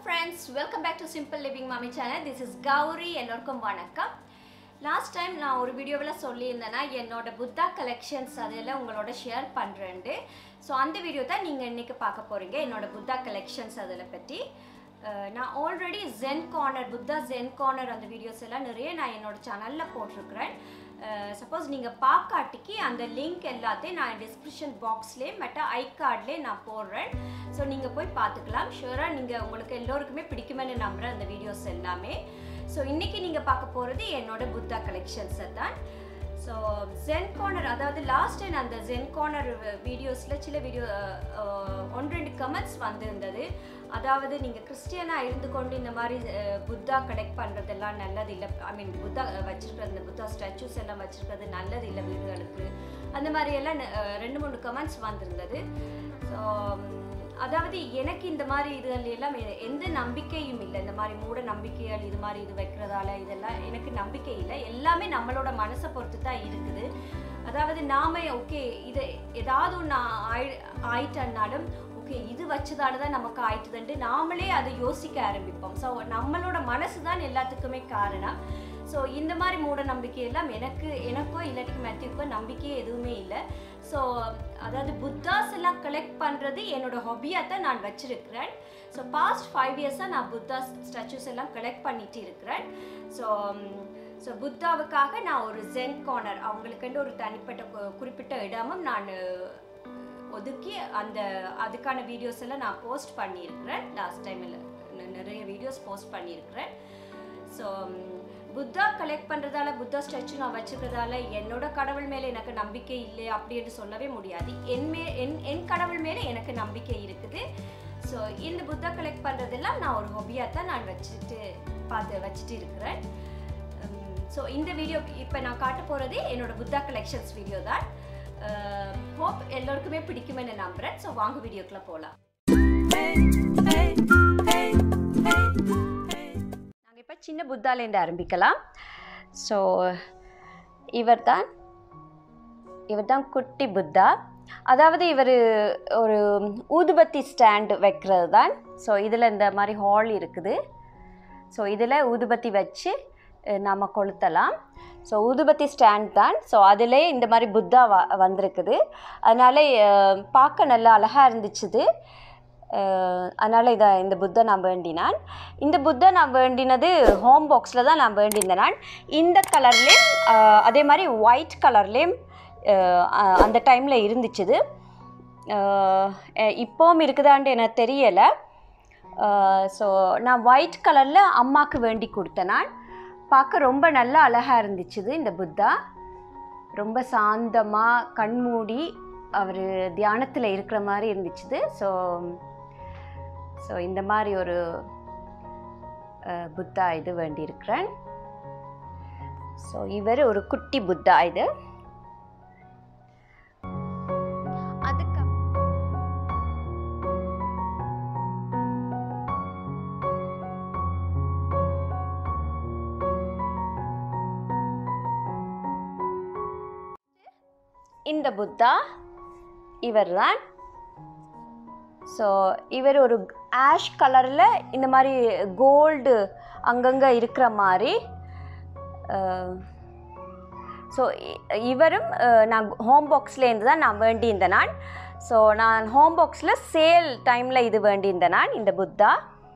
friends welcome back to simple living மாமி channel this is Gowri எல்லோருக்கும் வணக்கம் லாஸ்ட் டைம் நான் ஒரு வீடியோவில் சொல்லியிருந்தேன்னா என்னோட புத்தா கலெக்ஷன்ஸ் அதில் உங்களோட ஷேர் பண்ணுறேன்ட்டு ஸோ அந்த வீடியோ தான் நீங்கள் இன்றைக்கி பார்க்க போகிறீங்க என்னோட புத்தா கலெக்ஷன்ஸ் அதில் பற்றி அஹ், நான் already Zen corner Buddha Zen corner அந்த வீடியோஸ் எல்லாம் நிறைய நான் என்னோட சேனலில் போட்டிருக்கிறேன் சப்போஸ் நீங்கள் பார்க்காட்டிக்கு அந்த லிங்க் எல்லாத்தையும் நான் டிஸ்கிரிப்ஷன் பாக்ஸ்லேயே மற்ற ஐ கார்ட்லேயே நான் போடுறேன் ஸோ நீங்கள் போய் பார்த்துக்கலாம் ஷூராக நீங்கள் உங்களுக்கு எல்லோருக்குமே பிடிக்குமென்னு நம்புகிறேன் அந்த வீடியோஸ் எல்லாமே ஸோ இன்றைக்கி நீங்கள் பார்க்க போகிறது என்னோட புத்தா கலெக்ஷன்ஸை தான் ஸோ ஜென் கார்னர் அதாவது லாஸ்ட் டைம் அந்த ஜென் கார்னர் வீடியோஸில் சில வீடியோ ஒன்று ரெண்டு கமெண்ட்ஸ் வந்திருந்தது அதாவது நீங்கள் கிறிஸ்டியனாக இருந்து கொண்டு இந்த மாதிரி அஹ், புத்தா கலெக்ட் பண்ணுறதெல்லாம் நல்லது இல்லை ஐ மீன் புத்தா வச்சிருக்கிறது இந்த புத்தா ஸ்டாச்சூஸ் எல்லாம் வச்சிருக்கிறது நல்லது இல்லை வீடுகளுக்கு அந்த மாதிரி எல்லாம் ந- அஹ், ரெண்டு மூணு கமெண்ட்ஸ் வந்திருந்தது ஸோ அதாவது எனக்கு இந்த மாதிரி இதுகள் எல்லாம் எ- எந்த நம்பிக்கையும் இல்லை இந்த மாதிரி மூட நம்பிக்கைகள் இது மாதிரி இது வைக்கிறதால இதெல்லாம் எனக்கு நம்பிக்கை இல்லை எல்லாமே நம்மளோட மனசை பொறுத்து தான் இருக்குது அதாவது நாம ஓகே இது ஏதாவது ஒன்று ஆயி ஆயிட்டனாலும் ஓகே இது வச்சதால தான் நமக்கு ஆயிட்டுதுன்ட்டு நாமளே அதை யோசிக்க ஆரம்பிப்போம் ஸோ நம்மளோட மனசு தான் எல்லாத்துக்குமே காரணம் ஸோ இந்த மாதிரி மூட நம்பிக்கை எல்லாம் எனக்கு எனக்கோ இல்லாட்டிக்கு மேத்யூக்கோ நம்பிக்கையே எதுவுமே இல்லை ஸோ அதாவது புத்தாஸ் எல்லாம் கலெக்ட் பண்ணுறது என்னோட ஹாபியாக தான் நான் வச்சிருக்கிறேன் ஸோ பாஸ்ட் ஃபைவ் இயர்ஸாக நான் புத்தா ஸ்டாச்சூஸ் எல்லாம் கலெக்ட் பண்ணிட்டு இருக்கிறேன் ஸோ ஸோ புத்தாவுக்காக நான் ஒரு ஜென் கார்னர் அவங்களுக்குன்னு ஒரு தனிப்பட்ட கு- குறிப்பிட்ட இடமும் நான் ஒதுக்கி அந்த அதுக்கான வீடியோஸ் எல்லாம் நான் போஸ்ட் பண்ணியிருக்கிறேன் லாஸ்ட் டைமில் நிறைய வீடியோஸ் போஸ்ட் பண்ணியிருக்கிறேன் ஸோ புத்தா கலெக்ட் பண்ணுறதால புத்தா ஸ்டாச்சு நான் வச்சுக்கிறதால என்னோட கடவுள் மேலே எனக்கு நம்பிக்கை இல்லை அப்படின்னு சொல்லவே முடியாது என் மே என் என் கடவுள் மேலே எனக்கு நம்பிக்கை இருக்குது ஸோ இந்த புத்தா கலெக்ட் பண்ணுறதெல்லாம் நான் ஒரு ஹொபியாக தான் நான் வச்சுட்டு பார்த்து வச்சுட்டு இருக்கிறேன் ஸோ இந்த வீடியோ இப்போ நான் காட்ட போகிறதே என்னோட புத்தா கலெக்ஷன்ஸ் வீடியோ தான் ஹோப் எல்லோருக்குமே பிடிக்குமென்னு நம்புகிறேன் ஸோ வாங்க வீடியோக்குள்ளே போகலாம் நாங்கள் இப்போ சின்ன புத்தாலேருந்து ஆரம்பிக்கலாம் ஸோ இவர் தான் இவர் தான் குட்டி புத்தா அதாவது இவர் ஒரு ஊதுபத்தி ஸ்டாண்டு வைக்கிறது தான் ஸோ இதில் இந்த மாதிரி ஹால் இருக்குது ஸோ இதில் ஊதுபத்தி வச்சு அஹ், நாம கொளுத்தலாம் ஸோ ஊதுபத்தி ஸ்டாண்ட் தான் ஸோ அதிலே இந்த மாதிரி புத்தா வ வந்திருக்குது அதனால அஹ், பார்க்க நல்லா அழகாக இருந்துச்சுது அதனால் இதை இந்த புத்தை நான் வேண்டினான் இந்த புத்தை நான் வேண்டினது ஹோம் பாக்ஸில் தான் நான் வேண்டியிருந்தேன் நான் இந்த கலர்லேயும் அதே மாதிரி ஒயிட் கலர்லேயும் அந்த டைமில் இருந்துச்சுது அஹ், அஹ், இப்போவும் இருக்குதான்ட்டு எனக்கு தெரியலை ஸோ நான் ஒயிட் கலரில் அம்மாவுக்கு வேண்டி கொடுத்தேன் நான் பார்க்க ரொம்ப நல்லா அழகாக இருந்துச்சுது இந்த புத்தா ரொம்ப சாந்தமாக கண்மூடி அவர் தியானத்தில் இருக்கிற மாதிரி இருந்துச்சுது ஸோ ஸோ இந்த மாதிரி ஒரு அஹ், புத்தா இது வேண்டியிருக்கிறேன் ஸோ இவர் ஒரு குட்டி புத்தா இது அதுக்கு இந்த புத்தா இவர் தான் ஸோ இவர் ஒரு ஆஷ் கலரில் இந்த மாதிரி கோல்டு அங்கங்கே இருக்கிற மாதிரி ஸோ இவரும் அஹ், நான் ஹோம் பாக்ஸ்லேருந்து தான் நான் வேண்டியிருந்தேன் நான் ஸோ நான் ஹோம் பாக்ஸில் சேல் டைமில் இது வேண்டியிருந்தேன் நான் இந்த புத்தா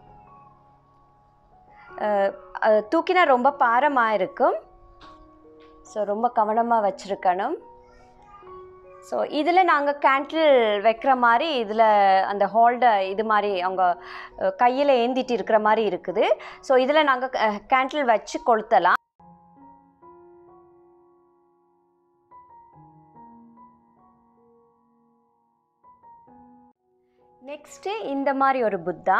அஹ், அது தூக்கினா ரொம்ப பாரமாக இருக்கும் ஸோ ரொம்ப கவனமாக வச்சுருக்கணும் ஸோ இதில் நாங்கள் கேண்டில் வைக்கிற மாதிரி இதில் அந்த ஹோல்டை இது மாதிரி அவங்க கையில் ஏந்திட்டு இருக்கிற மாதிரி இருக்குது ஸோ இதில் நாங்கள் கேண்டில் வச்சு கொளுத்தலாம் நெக்ஸ்ட்டு இந்த மாதிரி ஒரு புத்தா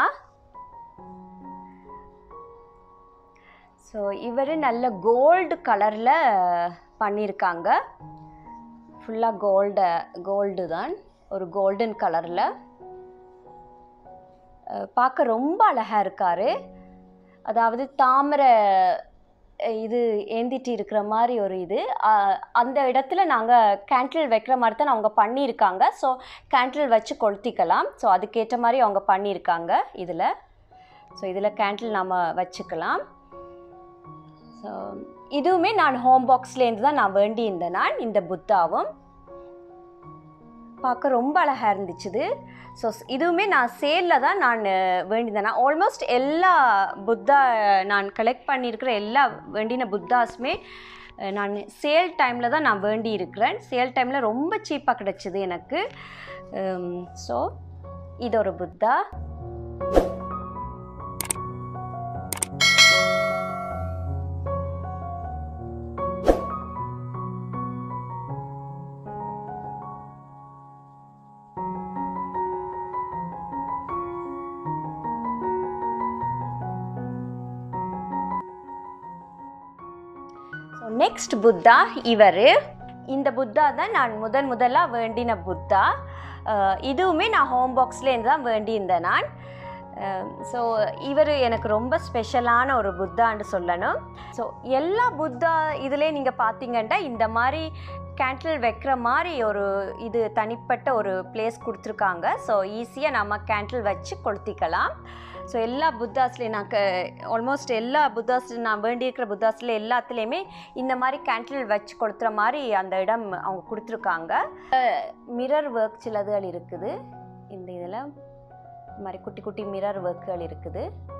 ஸோ இவர் நல்ல கோல்டு கலரில் பண்ணியிருக்காங்க ஃபுல்லாக கோல்டு கோல்டு தான் ஒரு கோல்டன் கலரில் பார்க்க ரொம்ப அழகாக இருக்கார் அதாவது தாமரை அஹ், இது ஏந்திட்டு இருக்கிற மாதிரி ஒரு இது அஹ், அந்த இடத்துல நாங்கள் கேண்டில் வைக்கிற மாதிரி தான் அவங்க பண்ணியிருக்காங்க ஸோ கேண்டில் வச்சு கொளுத்திக்கலாம் ஸோ அதுக்கேற்ற மாதிரி அவங்க பண்ணியிருக்காங்க இதில் ஸோ இதில் கேண்டில் நாம் வச்சுக்கலாம் ஸோ இதுவுமே நான் ஹோம் பாக்ஸ்லேருந்து தான் நான் வேண்டியிருந்தேன் நான் இந்த புத்தாவும் பார்க்க ரொம்ப அழகாக இருந்துச்சுது ஸோ இதுவுமே நான் சேலில் தான் நான் வேண்டியிருந்தேன் நான் ஆல்மோஸ்ட் எல்லா புத்தா நான் கலெக்ட் பண்ணியிருக்கிற எல்லா வேண்டின புத்தாஸுமே அஹ், நான் சேல் டைமில் தான் நான் வேண்டி இருக்கிறேன் சேல் டைமில் ரொம்ப சீப்பாக கிடச்சிது எனக்கு ஸோ இது ஒரு புத்தா ஸோ நெக்ஸ்ட் புத்தா இவர் இந்த புத்தா தான் நான் முதன் முதலாக வேண்டின புத்தா அஹ் இதுவுமே நான் ஹோம் பாக்ஸ்லேருந்து தான் வேண்டியிருந்தேன் நான் ஸோ இவர் எனக்கு ரொம்ப ஸ்பெஷலான ஒரு புத்தான்னு சொல்லணும் ஸோ எல்லா புத்தா இதிலே நீங்கள் பார்த்தீங்கன்னா இந்த மாதிரி கேண்டில் வைக்கிற மாதிரி ஒரு இது தனிப்பட்ட ஒரு பிளேஸ் கொடுத்துருக்காங்க ஸோ ஈஸியாக நம்ம கேண்டில் வச்சு கொளுத்திக்கலாம் ஸோ எல்லா புத்தாஸ்லேயும் நான் ஆல்மோஸ்ட் எல்லா புத்தாஸ்லையும் நான் வேண்டியிருக்கிற புத்தாஸில் எல்லாத்துலேயுமே இந்த மாதிரி கேண்டில் வச்சு கொடுத்துற மாதிரி அந்த இடம் அவங்க கொடுத்துருக்காங்க மிரர் ஒர்க் சிலதுகள் இருக்குது இந்த இதில் இந்த மாதிரி குட்டி குட்டி மிரர் ஒர்க்குகள் இருக்குது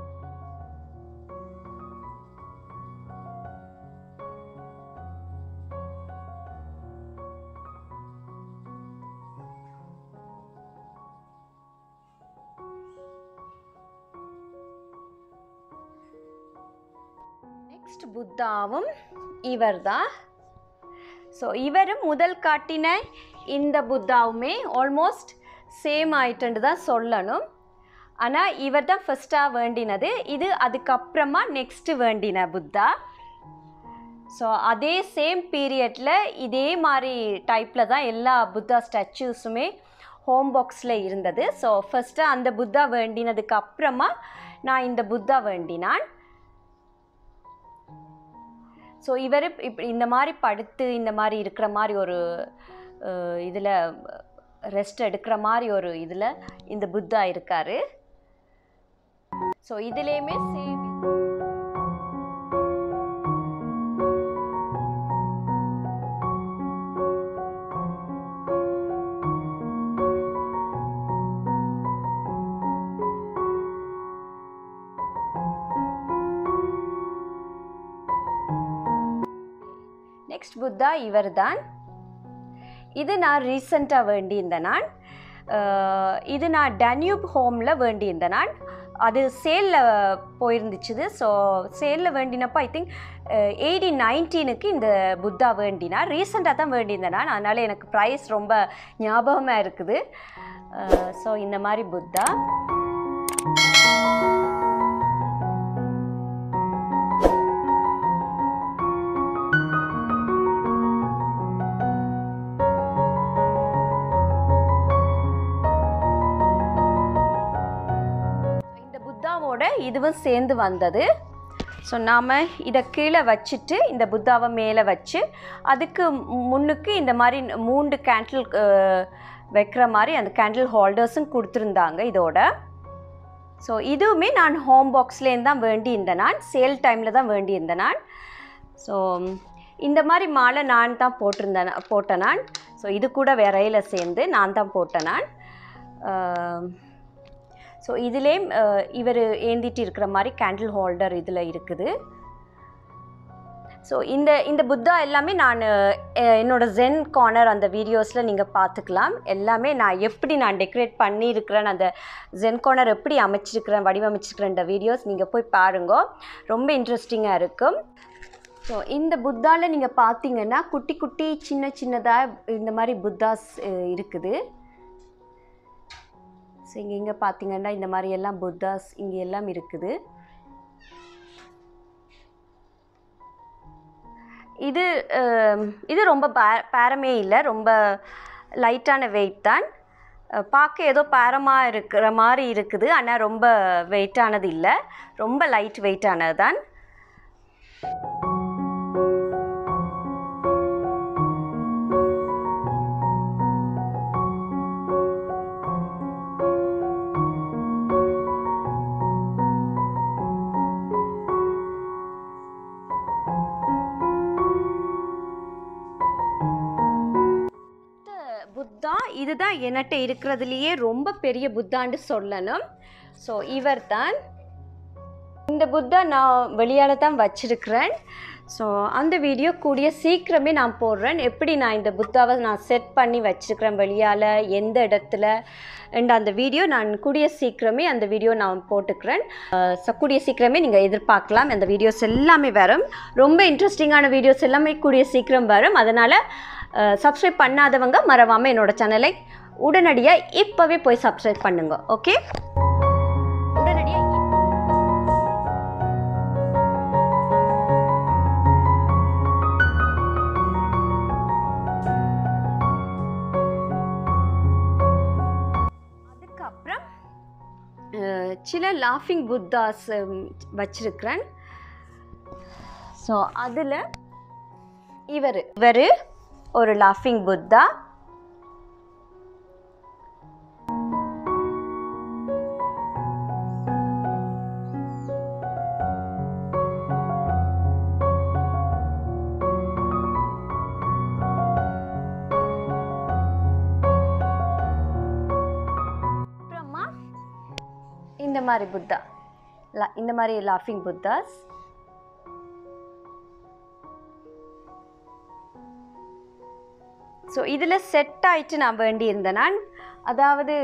நெக்ஸ்ட் புத்தாவும் இவர் தான் ஸோ இவரும் முதல் காட்டின இந்த புத்தாவுமே ஆல்மோஸ்ட் சேம் ஆயிட்டுன்னு தான் சொல்லணும் ஆனால் இவர் தான் ஃபஸ்ட்டாக வேண்டினது இது அதுக்கப்புறமா நெக்ஸ்ட்டு வேண்டின புத்தா ஸோ அதே சேம் பீரியடில் இதே மாதிரி டைப்பில் தான் எல்லா புத்தா ஸ்டாச்சூஸுமே ஹோம் பாக்ஸில் இருந்தது ஸோ ஃபஸ்ட்டு அந்த புத்தா வேண்டினதுக்கு அப்புறமா நான் இந்த புத்தா வேண்டினான் ஸோ இவர் இப்படி இந்த மாதிரி படுத்து இந்த மாதிரி இருக்கிற மாதிரி ஒரு இதில் ரெஸ்ட் எடுக்கிற மாதிரி ஒரு இதில் இந்த புத்தா இருக்கார் ஸோ இதுலேயுமே சேம் நெக்ஸ்ட் புத்தா இவர் தான் இது நான் ரீசண்டாக வேண்டியிருந்தேன் நான் அஹ், இது நான் டன்யூப் ஹோமில் வேண்டியிருந்தேன் நான் அது சேலில் போயிருந்துச்சுது ஸோ சேலில் வேண்டினப்போ ஐ திங்க் எயிட்டி நைன்டீனுக்கு இந்த புத்தா வேண்டினா ரீசெண்டாக தான் வேண்டியிருந்தேன் நான் அதனால் எனக்கு ப்ரைஸ் ரொம்ப ஞாபகமாக இருக்குது ஸோ இந்த மாதிரி புத்தா இந்த புத்தாவோட இதுவும் சேர்ந்து வந்தது ஸோ நாம் இதை கீழே வச்சுட்டு இந்த புத்தாவை மேலே வச்சு அதுக்கு முன்னுக்கு இந்த மாதிரி மூன்று கேண்டில் வைக்கிற மாதிரி அந்த கேண்டில் ஹோல்டர்ஸும் கொடுத்துருந்தாங்க இதோட ஸோ இதுவுமே நான் ஹோம் பாக்ஸ்லேருந்து தான் வேண்டியிருந்தேன் நான் சேல் டைமில் தான் வேண்டியிருந்தேன் நான் ஸோ இந்த மாதிரி மாலை நான் தான் போட்டிருந்தேன் போட்டேன் நான் ஸோ இது கூட விரையில் சேர்ந்து நான் தான் போட்டேன் நான் ஸோ இதிலே இவர் ஏந்திட்டு இருக்கிற மாதிரி கேண்டில் ஹோல்டர் இதில் இருக்குது ஸோ இந்த இந்த புத்தா எல்லாமே நான் அஹ், என்னோட ஜென் கார்னர் அந்த வீடியோஸில் நீங்கள் பார்த்துக்கலாம் எல்லாமே நான் எப்படி நான் டெக்கரேட் பண்ணியிருக்கிறேன் அந்த ஜென் கார்னர் எப்படி அமைச்சிருக்கிறேன் வடிவமைச்சிருக்கிறேன் இந்த வீடியோஸ் நீங்கள் போய் பாருங்க ரொம்ப இன்ட்ரெஸ்டிங்காக இருக்கும் ஸோ இந்த புத்தாவில் நீங்கள் பார்த்தீங்கன்னா குட்டி குட்டி சின்ன சின்னதாக இந்த மாதிரி புத்தாஸ் அஹ், இருக்குது ஸோ இங்கே இங்கே பார்த்தீங்கன்னா இந்த மாதிரி எல்லாம் புத்தாஸ் இங்கே எல்லாம் இருக்குது இது அஹ், இது ரொம்ப பே பேரமே இல்லை ரொம்ப லைட்டான வெயிட் தான் அஹ், பார்க்க ஏதோ பேரமாக இருக்கிற மாதிரி இருக்குது ஆனால் ரொம்ப வெயிட்டானது இல்லை ரொம்ப லைட் வெயிட்டானது தான் இதுதான் என்கிட்ட இருக்கிறதுலையே ரொம்ப பெரிய புத்தாண்டு சொல்லணும் ஸோ இவர் தான் இந்த புத்தா நான் வெளியால் தான் வச்சிருக்கிறேன் ஸோ அந்த வீடியோ கூடிய சீக்கிரமே நான் போடுறேன் எப்படி நான் இந்த புத்தாவை நான் செட் பண்ணி வச்சிருக்கிறேன் வெளியால் எந்த இடத்துல அண்ட் அந்த வீடியோ நான் கூடிய சீக்கிரமே அந்த வீடியோ நான் போட்டுக்கிறேன் ஸோ கூடிய சீக்கிரமே நீங்கள் எதிர்பார்க்கலாம் அந்த வீடியோஸ் எல்லாமே வரும் ரொம்ப இன்ட்ரெஸ்டிங்கான வீடியோஸ் எல்லாமே கூடிய சீக்கிரம் வரும் அதனால் சப்ஸ்கிரைப் பண்ணாதவங்க மறவாமல் என்னோட சேனலை உடனடியாக இப்போவே போய் சப்ஸ்கிரைப் பண்ணுங்க ஓகே உடனடியாக அதுக்கப்புறம் அஹ், சில லாஃபிங் புத்தாஸ் வச்சிருக்கிறேன் ஸோ அதில் இவர் இவர் ஒரு லாஃபிங் புத்தா அப்புறமா இந்த மாதிரி புத்தா லா- இந்த மாதிரி லாஃபிங் புத்தாஸ் ஸோ இதில் செட் ஆயிட்டு நான் வேண்டியிருந்தேன் நான் அதாவது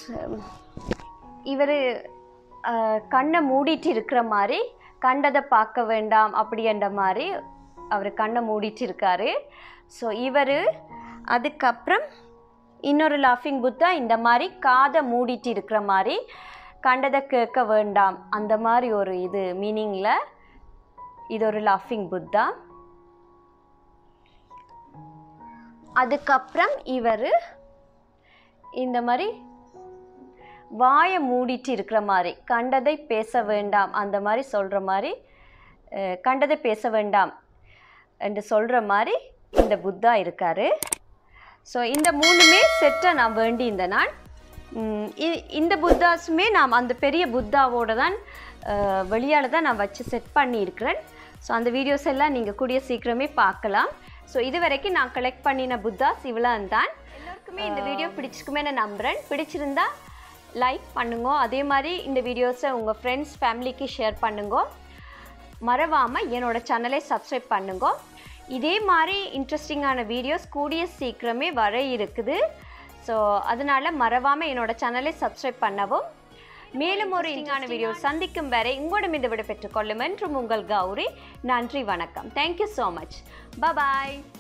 இவர் கண்ணை மூடிட்டு இருக்கிற மாதிரி கண்டதை பார்க்க வேண்டாம் அப்படின்ற மாதிரி அவர் கண்ணை மூடிட்டு இருக்காரு ஸோ இவர் அதுக்கப்புறம் இன்னொரு லாஃபிங் புத்தா இந்த மாதிரி காதை மூடிட்டு இருக்கிற மாதிரி கண்டதை கேட்க வேண்டாம் அந்த மாதிரி ஒரு இது மீனிங்கில் இது ஒரு லாஃபிங் புத்தா அதுக்கப்புறம் இவர் இந்த மாதிரி வாயை மூடிட்டு இருக்கிற மாதிரி கண்டதை பேச வேண்டாம் அந்த மாதிரி சொல்கிற மாதிரி அஹ், கண்டதை பேச வேண்டாம் என்று சொல்கிற மாதிரி இந்த புத்தா இருக்கார் ஸோ இந்த மூணுமே செட்டை நான் வேண்டி இந்த நான் ம், இ- இந்த புத்தாஸுமே நான் அந்த பெரிய புத்தாவோட தான் வெளியால் தான் நான் வச்சு செட் பண்ணியிருக்கிறேன் ஸோ அந்த வீடியோஸ் எல்லாம் நீங்கள் கூடிய சீக்கிரமே பார்க்கலாம் ஸோ இது வரைக்கும் நான் கலெக்ட் பண்ணின புத்தாஸ் இவ்வளோ தான் எல்லாருக்குமே இந்த வீடியோ பிடிச்சிருக்குமே நான் நம்புகிறேன் பிடிச்சிருந்தா லைக் பண்ணுங்க அதே மாதிரி இந்த வீடியோஸை உங்கள் ஃப்ரெண்ட்ஸ் ஃபேமிலிக்கு ஷேர் பண்ணுங்க மறவாமல் என்னோட சேனலை சப்ஸ்கிரைப் பண்ணுங்க இதே மாதிரி இன்ட்ரெஸ்டிங்கான வீடியோஸ் கூடிய சீக்கிரமே வர இருக்குது ஸோ அதனால் மறவாமல் என்னோட சேனலை சப்ஸ்கிரைப் பண்ணவும் மேலும் ஒரு இன்ட்ரெஸ்டிங்கான வீடியோ சந்திக்கும் வரை உங்களிடம் இந்த விட பெற்றுக்கொள்ளும் என்றும் உங்கள் கௌரி நன்றி வணக்கம் தேங்க்யூ ஸோ மச் பபாய்